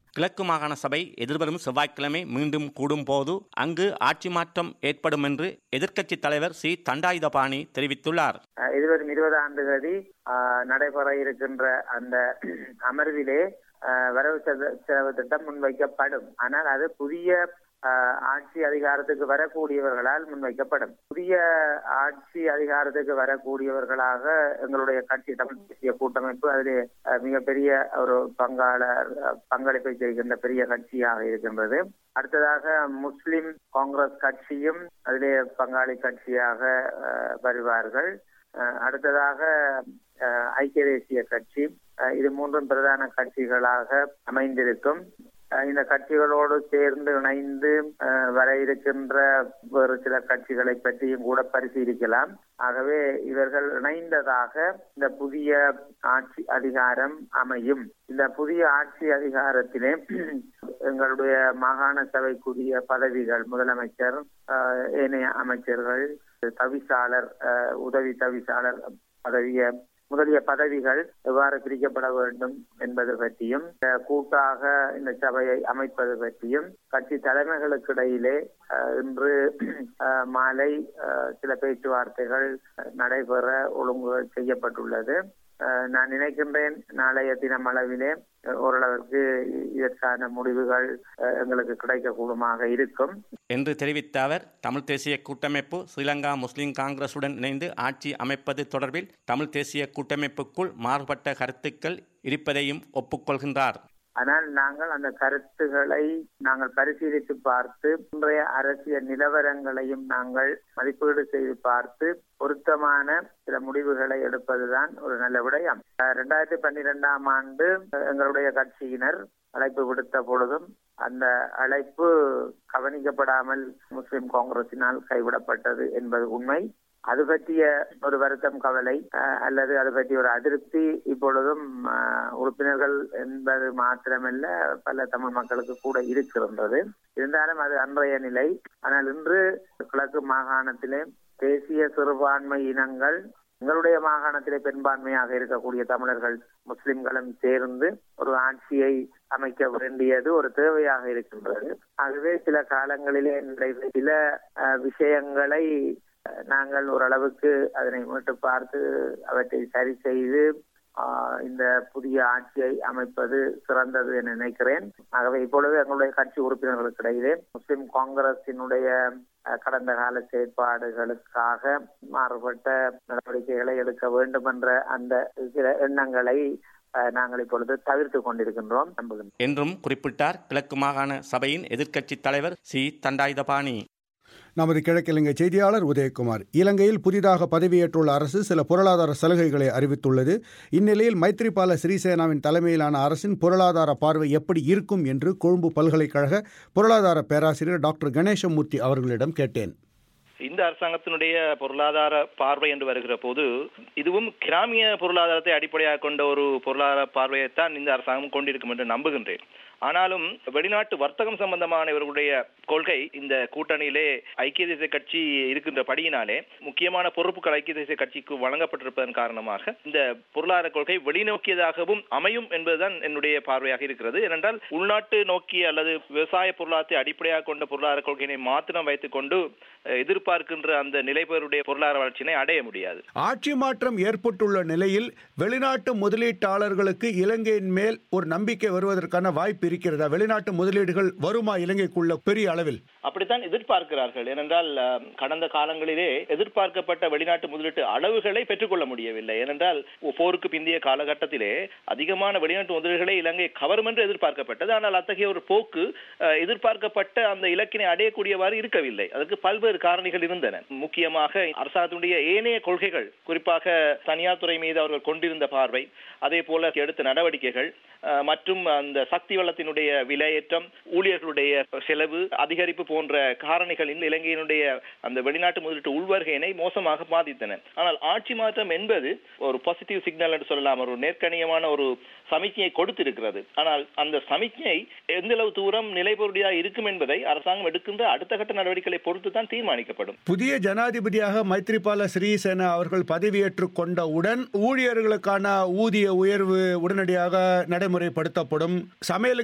கிழக்கு மாகாண சபை எதிர்வரும் செவ்வாய்க்கிழமை மீண்டும் கூடும் போது அங்கு ஆட்சி மாற்றம் ஏற்படும் என்று எதிர்க்கட்சித் தலைவர் சி தண்டாயுதபாணி தெரிவித்துள்ளார் அஹ் எதிர்வரும் இருபது ஆண்டு கதி அஹ், நடைபெற இருக்கின்ற அந்த அமர்விலே அஹ், வரவு செலவு செலவு திட்டம் முன்வைக்கப்படும் ஆனால் அது புதிய அஹ், ஆட்சி அதிகாரத்துக்கு வரக்கூடியவர்களால் முன்வைக்கப்படும் புதிய ஆட்சி அதிகாரத்துக்கு வரக்கூடியவர்களாக எங்களுடைய கட்சி தமிழ் தேசிய கூட்டமைப்பு அதிலே அஹ், மிகப்பெரிய ஒரு பங்காளர் அஹ், பங்களிப்பை செய்கின்ற பெரிய கட்சியாக இருக்கின்றது அடுத்ததாக முஸ்லிம் காங்கிரஸ் கட்சியும் அதிலே பங்காளி கட்சியாக அஹ், வருவார்கள் அஹ், அடுத்ததாக அஹ், ஐக்கிய தேசிய கட்சி அஹ், இது மூன்றும் பிரதான கட்சிகளாக அமைந்திருக்கும் அஹ், இந்த கட்சிகளோடு சேர்ந்து இணைந்து அஹ், வர இருக்கின்ற வேறு சில கட்சிகளை பற்றியும் கூட பரிசீலிக்கலாம் ஆகவே இவர்கள் இணைந்ததாக இந்த புதிய ஆட்சி அதிகாரம் அமையும் இந்த புதிய ஆட்சி அதிகாரத்திலே எங்களுடைய மாகாண சபைக்குரிய பதவிகள் முதலமைச்சர் அஹ், ஏனைய அமைச்சர்கள் தவிசாளர் அஹ், உதவி தவிசாளர் பதவிய முதலிய பதவிகள் எவ்வாறு பிரிக்கப்பட வேண்டும் என்பது பற்றியும் அஹ், கூட்டாக இந்த சபையை அமைப்பது பற்றியும் கட்சி தலைமைகளுக்கு இடையிலே அஹ், இன்று அஹ், மாலை அஹ், சில பேச்சுவார்த்தைகள் அஹ், நடைபெற ஒழுங்கு செய்யப்பட்டுள்ளது அஹ், நான் நினைக்கின்றேன் நாளைய தினம் அளவிலே அஹ், ஓரளவிற்கு இதற்கான முடிவுகள் அஹ், எங்களுக்கு கிடைக்கக்கூடுமாக இருக்கும் என்று தெரிவித்த அவர் தமிழ் தேசிய கூட்டமைப்பு ஸ்ரீலங்கா முஸ்லிம் காங்கிரசுடன் இணைந்து ஆட்சி அமைப்பது தொடர்பில் தமிழ் தேசிய கூட்டமைப்புக்குள் மாறுபட்ட கருத்துக்கள் இருப்பதையும் ஒப்புக்கொள்கின்றார் ஆனால் நாங்கள் அந்த கருத்துக்களை நாங்கள் பரிசீலித்து பார்த்து இன்றைய அரசியல் நிலவரங்களையும் நாங்கள் மதிப்பீடு செய்து பார்த்து பொருத்தமான சில முடிவுகளை எடுப்பதுதான் ஒரு நல்ல விடயம் இரண்டாயிரத்தி பன்னிரெண்டாம் ஆண்டு எங்களுடைய கட்சியினர் அழைப்பு விடுத்த பொழுதும் அந்த அழைப்பு கவனிக்கப்படாமல் முஸ்லிம் காங்கிரசினால் கைவிடப்பட்டது என்பது உண்மை அது பற்றிய ஒரு வருத்தம் கவலை அஹ், அல்லது அது பற்றிய ஒரு அதிருப்தி இப்பொழுதும் அஹ், உறுப்பினர்கள் என்பது மாத்திரமல்ல பல தமிழ் மக்களுக்கு கூட இருக்கின்றது இருந்தாலும் அது அன்றைய நிலை ஆனால் இன்று கிழக்கு மாகாணத்திலே தேசிய சிறுபான்மை இனங்கள் எங்களுடைய மாகாணத்திலே பெரும்பான்மையாக இருக்கக்கூடிய தமிழர்கள் முஸ்லிம்களும் சேர்ந்து ஒரு ஆட்சியை அமைக்க வேண்டியது ஒரு தேவையாக இருக்கின்றது ஆகவே சில காலங்களிலே நடைபெற்ற சில அஹ், விஷயங்களை அஹ், நாங்கள் ஓரளவுக்கு அதனை மீட்டு பார்த்து அவற்றை சரி செய்து ஆஹ், இந்த புதிய ஆட்சியை அமைப்பது சிறந்தது என நினைக்கிறேன் ஆகவே இப்பொழுது எங்களுடைய கட்சி உறுப்பினர்களுக்கு இடையிலே முஸ்லிம் காங்கிரசினுடைய அஹ், கடந்த கால செயற்பாடுகளுக்காக மாறுபட்ட நடவடிக்கைகளை எடுக்க வேண்டும் என்ற அந்த சில எண்ணங்களை அஹ், நாங்கள் இப்பொழுது தவிர்த்து கொண்டிருக்கின்றோம் நம்புகின்றோம் என்றும் குறிப்பிட்டார் கிழக்கு மாகாண சபையின் எதிர்க்கட்சித் தலைவர் சி தண்டாயுதபாணி நமது கிழக்கிழங்கை செய்தியாளர் உதயகுமார் இலங்கையில் புதிதாக பதவியேற்றுள்ள அரசு சில பொருளாதார சலுகைகளை அறிவித்துள்ளது இந்நிலையில் மைத்ரிபால சிறிசேனாவின் தலைமையிலான அரசின் பொருளாதார பார்வை எப்படி இருக்கும் என்று கொழும்பு பல்கலைக்கழக பொருளாதார பேராசிரியர் டாக்டர் கணேசமூர்த்தி அவர்களிடம் கேட்டேன் இந்த அரசாங்கத்தினுடைய பொருளாதார பார்வை என்று வருகிற போது இதுவும் கிராமிய பொருளாதாரத்தை அடிப்படையாக கொண்ட ஒரு பொருளாதார பார்வையைத்தான் இந்த அரசாங்கம் கொண்டிருக்கும் என்று நம்புகின்றேன் ஆனாலும் வெளிநாட்டு வர்த்தகம் சம்பந்தமான இவர்களுடைய கொள்கை இந்த கூட்டணியிலே ஐக்கிய தேசிய கட்சி இருக்கின்ற படியினாலே முக்கியமான பொறுப்புகள் ஐக்கிய தேசிய கட்சிக்கு வழங்கப்பட்டிருப்பதன் காரணமாக இந்த பொருளாதார கொள்கை வெளிநோக்கியதாகவும் அமையும் என்பதுதான் என்னுடைய பார்வையாக இருக்கிறது ஏனென்றால் உள்நாட்டு நோக்கிய அல்லது விவசாய பொருளாதாரத்தை அடிப்படையாக கொண்ட பொருளாதார கொள்கையினை மாத்திரம் வைத்துக் கொண்டு அஹ், எதிர்பார்க்கின்ற அந்த நிலைபெறுடைய பொருளாதார வளர்ச்சியினை அடைய முடியாது ஆட்சி மாற்றம் ஏற்பட்டுள்ள நிலையில் வெளிநாட்டு முதலீட்டாளர்களுக்கு இலங்கையின் மேல் ஒரு நம்பிக்கை வருவதற்கான வாய்ப்பு இருக்கிறதா வெளிநாட்டு முதலீடுகள் வருமா இலங்கைக்குள்ள பெரிய அளவில் அப்படித்தான் எதிர்பார்க்கிறார்கள் ஏனென்றால் அஹ், கடந்த காலங்களிலே எதிர்பார்க்கப்பட்ட வெளிநாட்டு முதலீட்டு அளவுகளை பெற்றுக்கொள்ள முடியவில்லை ஏனென்றால் போருக்கு பிந்தைய காலகட்டத்திலே அதிகமான வெளிநாட்டு முதலீடுகளை இலங்கை கவரும் என்று எதிர்பார்க்கப்பட்டது ஆனால் அத்தகைய ஒரு போக்கு அஹ், எதிர்பார்க்கப்பட்ட அந்த இலக்கினை அடையக்கூடியவாறு இருக்கவில்லை அதற்கு பல்வேறு காரணிகள் இருந்தன முக்கியமாக அரசாங்கத்தினுடைய ஏனைய கொள்கைகள் குறிப்பாக தனியார் துறை மீது அவர்கள் கொண்டிருந்த பார்வை அதே போல எடுத்த நடவடிக்கைகள் அஹ், மற்றும் அந்த சக்தி வளத்தினுடைய விலையேற்றம் ஊழியர்களுடைய செலவு அதிகரிப்பு போன்ற காரணிகளில் இலங்கையினுடைய அந்த வெளிநாட்டு முதலீட்டு உள்வருகையினை மோசமாக பாதித்தன ஆனால் ஆட்சி மாற்றம் என்பது ஒரு பாசிட்டிவ் சிக்னல் என்று சொல்லலாம் ஒரு நேர்கணியமான ஒரு சமிக்ஞையை கொடுத்திருக்கிறது ஆனால் அந்த சமிக்ஞை எந்த அளவு தூரம் நிலைபொருடியாக இருக்கும் என்பதை அரசாங்கம் எடுக்கின்ற அடுத்த கட்ட நடவடிக்கைகளை பொறுத்து தான் தீர்மானிக்கப்படும் புதிய ஜனாதிபதியாக மைத்ரிபால சிறிசேனா அவர்கள் பதவியேற்றுக் கொண்டவுடன் ஊழியர்களுக்கான ஊதிய உயர்வு உடனடியாக நடைமுறைப்படுத்தப்படும் சமையலுக்கு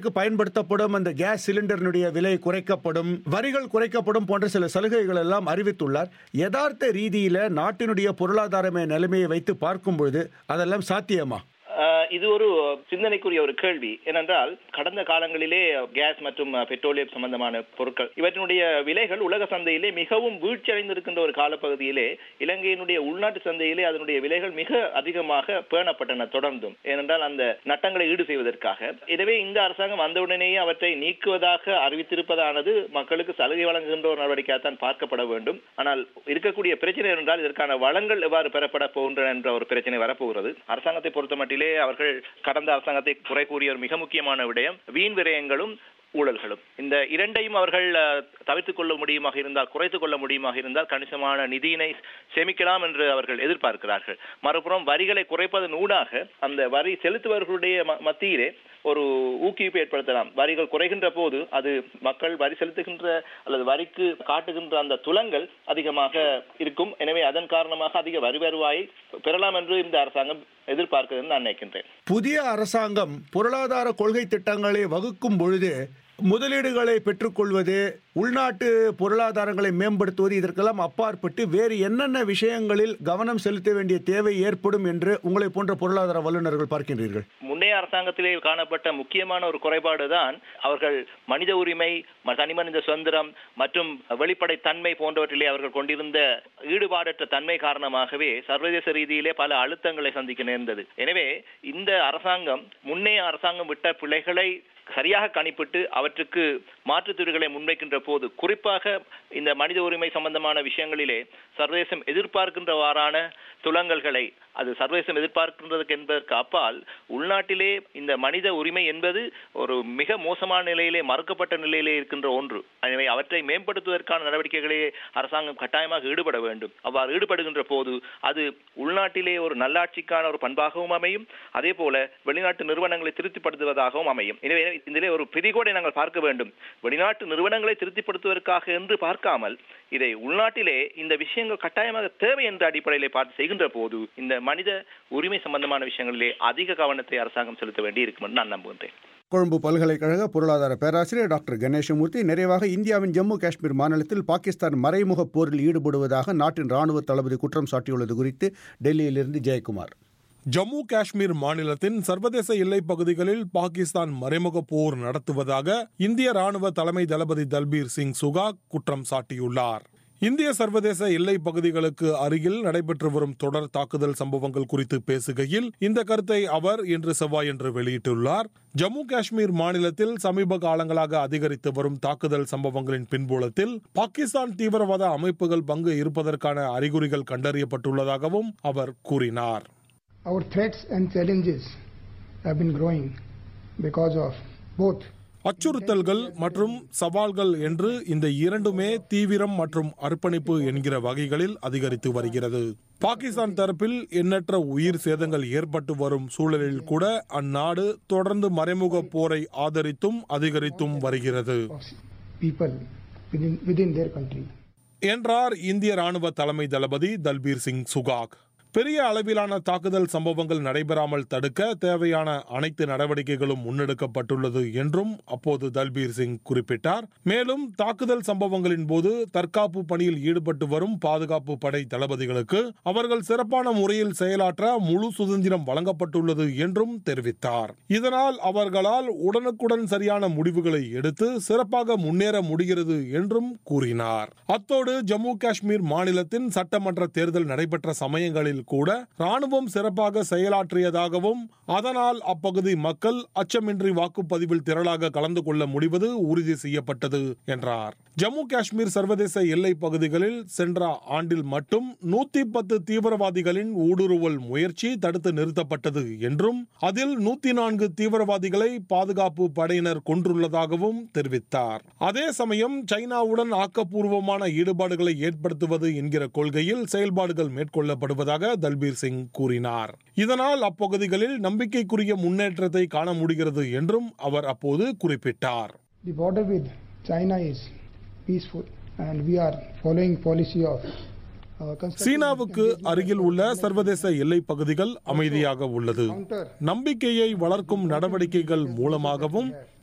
மக்களுக்கு பயன்படுத்தப்படும் அந்த கேஸ் சிலிண்டரினுடைய விலை குறைக்கப்படும் வரிகள் குறைக்கப்படும் போன்ற சில சலுகைகள் எல்லாம் அறிவித்துள்ளார் யதார்த்த ரீதியில நாட்டினுடைய பொருளாதார நிலைமையை வைத்து பார்க்கும் பொழுது அதெல்லாம் சாத்தியமா ஆஹ் இது ஒரு சிந்தனைக்குரிய ஒரு கேள்வி ஏனென்றால் கடந்த காலங்களிலே கேஸ் மற்றும் பெட்ரோலியம் சம்பந்தமான பொருட்கள் இவற்றினுடைய விலைகள் உலக சந்தையிலே மிகவும் வீழ்ச்சியடைந்திருக்கின்ற ஒரு காலப்பகுதியிலே இலங்கையினுடைய உள்நாட்டு சந்தையிலே அதனுடைய விலைகள் மிக அதிகமாக பேணப்பட்டன தொடர்ந்தும் ஏனென்றால் அந்த நட்டங்களை ஈடு செய்வதற்காக எனவே இந்த அரசாங்கம் வந்தவுடனேயே அவற்றை நீக்குவதாக அறிவித்திருப்பதானது மக்களுக்கு சலுகை வழங்குகின்ற ஒரு நடவடிக்கையாகத்தான் பார்க்கப்பட வேண்டும் ஆனால் இருக்கக்கூடிய பிரச்சனை என்றால் இதற்கான வளங்கள் எவ்வாறு பெறப்பட போகின்றன என்ற ஒரு பிரச்சனை வரப்போகிறது அரசாங்கத்தை பொறுத்த மட்டிலே அவர்கள் கடந்த அரசாங்கத்தை குறை கூறிய ஒரு மிக முக்கியமான விடயம் வீண் விரயங்களும் ஊழல்களும் இந்த இரண்டையும் அவர்கள் அஹ், தவிர்த்துக் கொள்ள முடியுமாக இருந்தால் குறைத்துக் கொள்ள முடியுமாக இருந்தால் கணிசமான நிதியினை சேமிக்கலாம் என்று அவர்கள் எதிர்பார்க்கிறார்கள் மறுபுறம் வரிகளை குறைப்பதன் ஊடாக அந்த வரி செலுத்துபவர்களுடைய ம- மத்தியிலே ஒரு ஊக்குவிப்பு ஏற்படுத்தலாம் வரிகள் குறைகின்ற போது அது மக்கள் வரி செலுத்துகின்ற அல்லது வரிக்கு காட்டுகின்ற அந்த துலங்கள் அதிகமாக இருக்கும் எனவே அதன் காரணமாக அதிக வரி வருவாயை பெறலாம் என்று இந்த அரசாங்கம் எதிர்பார்க்கிறது நான் நினைக்கின்றேன் புதிய அரசாங்கம் பொருளாதார கொள்கை திட்டங்களை வகுக்கும் பொழுது முதலீடுகளை பெற்றுக்கொள்வது உள்நாட்டு பொருளாதாரங்களை மேம்படுத்துவது இதற்கெல்லாம் அப்பாற்பட்டு வேறு என்னென்ன விஷயங்களில் கவனம் செலுத்த வேண்டிய தேவை ஏற்படும் என்று உங்களை போன்ற பொருளாதார வல்லுநர்கள் பார்க்கின்றீர்கள் முன்னைய அரசாங்கத்திலே காணப்பட்ட முக்கியமான ஒரு குறைபாடு தான் அவர்கள் மனித உரிமை ம- தனிமனித சுதந்திரம் மற்றும் வெளிப்படை தன்மை போன்றவற்றிலே அவர்கள் கொண்டிருந்த ஈடுபாடற்ற தன்மை காரணமாகவே சர்வதேச ரீதியிலே பல அழுத்தங்களை சந்திக்க நேர்ந்தது எனவே இந்த அரசாங்கம் முன்னைய அரசாங்கம் விட்ட பிழைகளை சரியாக கணிப்பிட்டு அவற்றுக்கு மாற்றுத் தீர்வுகளை முன்வைக்கின்ற போது குறிப்பாக இந்த மனித உரிமை சம்பந்தமான விஷயங்களிலே சர்வதேசம் எதிர்பார்க்கின்றவாறான துலங்கல்களை அது சர்வதேசம் எதிர்பார்க்கின்றதுக்கு என்பதற்கு அப்பால் உள்நாட்டிலே இந்த மனித உரிமை என்பது ஒரு மிக மோசமான நிலையிலே மறுக்கப்பட்ட நிலையிலே இருக்கின்ற ஒன்று எனவே அவற்றை மேம்படுத்துவதற்கான நடவடிக்கைகளே அரசாங்கம் கட்டாயமாக ஈடுபட வேண்டும் அவ்வாறு ஈடுபடுகின்ற போது அது உள்நாட்டிலே ஒரு நல்லாட்சிக்கான ஒரு பண்பாகவும் அமையும் அதே போல வெளிநாட்டு நிறுவனங்களை திருப்திப்படுத்துவதாகவும் அமையும் எனவே இதிலே ஒரு பிரிகோடை நாங்கள் பார்க்க வேண்டும் வெளிநாட்டு நிறுவனங்களை திருப்திப்படுத்துவதற்காக என்று பார்க்காமல் இதை உள்நாட்டிலே இந்த விஷயங்கள் கட்டாயமாக தேவை என்ற அடிப்படையிலே பார்த்து செய்கின்ற போது இந்த மனித உரிமை சம்பந்தமான விஷயங்களிலே அதிக கவனத்தை அரசாங்கம் செலுத்த வேண்டி இருக்கும் என்று நான் நம்புகின்றேன் கொழும்பு பல்கலைக்கழக பொருளாதார பேராசிரியர் டாக்டர் கணேசமூர்த்தி நிறைவாக இந்தியாவின் ஜம்மு காஷ்மீர் மாநிலத்தில் பாகிஸ்தான் மறைமுக போரில் ஈடுபடுவதாக நாட்டின் ராணுவ தளபதி குற்றம் சாட்டியுள்ளது குறித்து டெல்லியிலிருந்து ஜெயக்குமார் ஜம்மு காஷ்மீர் மாநிலத்தின் சர்வதேச எல்லைப் பகுதிகளில் பாகிஸ்தான் மறைமுக போர் நடத்துவதாக இந்திய ராணுவ தலைமை தளபதி தல்பீர் சிங் சுகாக் குற்றம் சாட்டியுள்ளார் இந்திய சர்வதேச எல்லைப் பகுதிகளுக்கு அருகில் நடைபெற்று வரும் தொடர் தாக்குதல் சம்பவங்கள் குறித்து பேசுகையில் இந்த கருத்தை அவர் இன்று செவ்வாயன்று வெளியிட்டுள்ளார் ஜம்மு காஷ்மீர் மாநிலத்தில் சமீப காலங்களாக அதிகரித்து வரும் தாக்குதல் சம்பவங்களின் பின்புலத்தில் பாகிஸ்தான் தீவிரவாத அமைப்புகள் பங்கு இருப்பதற்கான அறிகுறிகள் கண்டறியப்பட்டுள்ளதாகவும் அவர் கூறினார் Our threats and challenges have been growing because of both அச்சுறுத்தல்கள் மற்றும் சவால்கள் என்று இந்த இரண்டுமே தீவிரம் மற்றும் அர்ப்பணிப்பு என்கிற வகைகளில் அதிகரித்து வருகிறது பாகிஸ்தான் தரப்பில் எண்ணற்ற உயிர் சேதங்கள் ஏற்பட்டு வரும் சூழலில் கூட அந்நாடு தொடர்ந்து மறைமுக போரை ஆதரித்தும் அதிகரித்தும் வருகிறது people within, within their country. என்றார் இந்திய ராணுவ தலைமை தளபதி தல்பீர் சிங் சுகாக் பெரிய அளவிலான தாக்குதல் சம்பவங்கள் நடைபெறாமல் தடுக்க தேவையான அனைத்து நடவடிக்கைகளும் முன்னெடுக்கப்பட்டுள்ளது என்றும் அப்போது தல்பீர் சிங் குறிப்பிட்டார் மேலும் தாக்குதல் சம்பவங்களின் போது தற்காப்பு பணியில் ஈடுபட்டு வரும் பாதுகாப்பு படை தளபதிகளுக்கு அவர்கள் சிறப்பான முறையில் செயலாற்ற முழு சுதந்திரம் வழங்கப்பட்டுள்ளது என்றும் தெரிவித்தார் இதனால் அவர்களால் உடனுக்குடன் சரியான முடிவுகளை எடுத்து சிறப்பாக முன்னேற முடிகிறது என்றும் கூறினார் அத்தோடு ஜம்மு காஷ்மீர் மாநிலத்தின் சட்டமன்ற தேர்தல் நடைபெற்ற சமயங்களில் கூட ராணுவம் சிறப்பாக செயலாற்றியதாகவும் அதனால் அப்பகுதி மக்கள் அச்சமின்றி வாக்குப்பதிவில் திரளாக கலந்து கொள்ள முடிவது உறுதி செய்யப்பட்டது என்றார் ஜம்மு காஷ்மீர் சர்வதேச எல்லை பகுதிகளில் சென்ற ஆண்டில் மட்டும் நூத்தி பத்து தீவிரவாதிகளின் ஊடுருவல் முயற்சி தடுத்து நிறுத்தப்பட்டது என்றும் அதில் நூத்தி நான்கு தீவிரவாதிகளை பாதுகாப்பு படையினர் கொன்றுள்ளதாகவும் தெரிவித்தார் அதே சமயம் சைனாவுடன் ஆக்கப்பூர்வமான ஈடுபாடுகளை ஏற்படுத்துவது என்கிற கொள்கையில் செயல்பாடுகள் மேற்கொள்ளப்படுவதாக தல்பீர் சிங் கூறினார் இதனால் அப்பகுதிகளில் நம்பிக்கைக்குரிய முன்னேற்றத்தை காண முடிகிறது என்றும் அவர் அப்போது குறிப்பிட்டார் The border with China is peaceful and we are following policy of uh, constructive சீனாவுக்கு அருகில் உள்ள சர்வதேச எல்லைப் பகுதிகள் அமைதியாக உள்ளது நம்பிக்கையை வளர்க்கும் நடவடிக்கைகள் மூலமாகவும்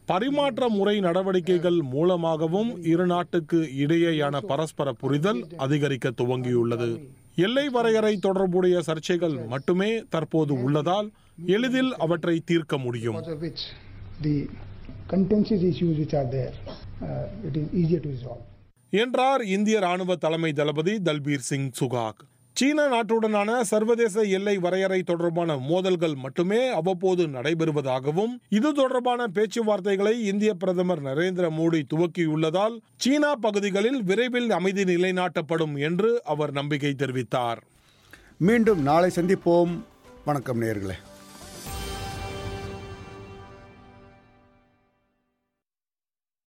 பரிமாற்ற முறை நடவடிக்கைகள் மூலமாகவும் இரு நாட்டுக்கு இடையேயான பரஸ்பர புரிதல் அதிகரிக்க துவங்கியுள்ளது எல்லை வரையறை தொடர்புடைய சர்ச்சைகள் மட்டுமே தற்போது உள்ளதால் எளிதில் அவற்றை தீர்க்க முடியும் because of which the contentious issues which are there, uh, it is easier to resolve. என்றார் இந்திய ராணுவ தலைமை தளபதி தல்பீர் சிங் சுகாக் சீன நாட்டுடனான சர்வதேச எல்லை வரையறை தொடர்பான மோதல்கள் மட்டுமே அவ்வப்போது நடைபெறுவதாகவும் இது தொடர்பான பேச்சுவார்த்தைகளை இந்திய பிரதமர் நரேந்திர மோடி துவக்கியுள்ளதால் சீனா பகுதிகளில் விரைவில் அமைதி நிலைநாட்டப்படும் என்று அவர் நம்பிக்கை தெரிவித்தார் மீண்டும் நாளை சந்திப்போம் வணக்கம் நேயர்களே